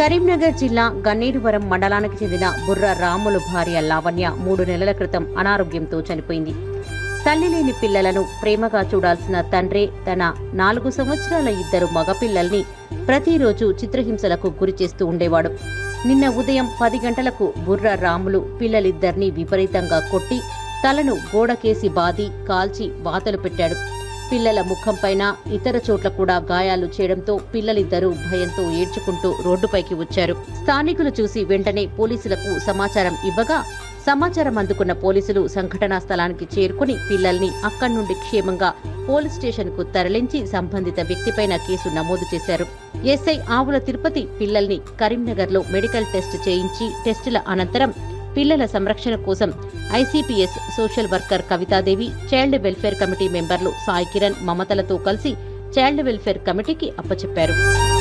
కరీంనగర్ జిల్లా గన్నేరువరం మండలానికి చెందిన బుర్ర రాములు భార్య లావణ్య మూడు నెలల క్రితం అనారోగ్యంతో చనిపోయింది తల్లి లేని పిల్లలను ప్రేమగా చూడాల్సిన తండ్రే తన నాలుగు సంవత్సరాల ఇద్దరు మగపిల్లల్ని ప్రతిరోజు చిత్రహింసలకు గురి చేస్తూ ఉండేవాడు నిన్న ఉదయం పది గంటలకు బుర్ర రాములు పిల్లలిద్దరినీ విపరీతంగా కొట్టి తలను గోడకేసి బాది కాల్చి వాతలు పెట్టాడు పిల్లల ముఖంపైన ఇతర చోట్ల కూడా గాయాలు చేయడంతో పిల్లలిద్దరూ భయంతో ఏడ్చుకుంటూ రోడ్డుపైకి వచ్చారు స్థానికులు చూసి వెంటనే పోలీసులకు సమాచారం ఇవ్వగా సమాచారం అందుకున్న పోలీసులు సంఘటనా స్థలానికి చేరుకుని పిల్లల్ని అక్కడి నుండి క్షేమంగా పోలీస్ స్టేషన్ కు తరలించి సంబంధిత వ్యక్తిపైన కేసు నమోదు చేశారు ఎస్ఐ ఆవుల తిరుపతి పిల్లల్ని కరీంనగర్లో మెడికల్ టెస్ట్ చేయించి టెస్టుల అనంతరం పిల్లల సంరక్షణ కోసం ICPS social worker Kavitha Devi child welfare committee మెంబర్లు సాయి కిరణ్ మమతలతో కలిసి చైల్డ్ వెల్ఫేర్ కమిటీకి అప్పచెప్పారు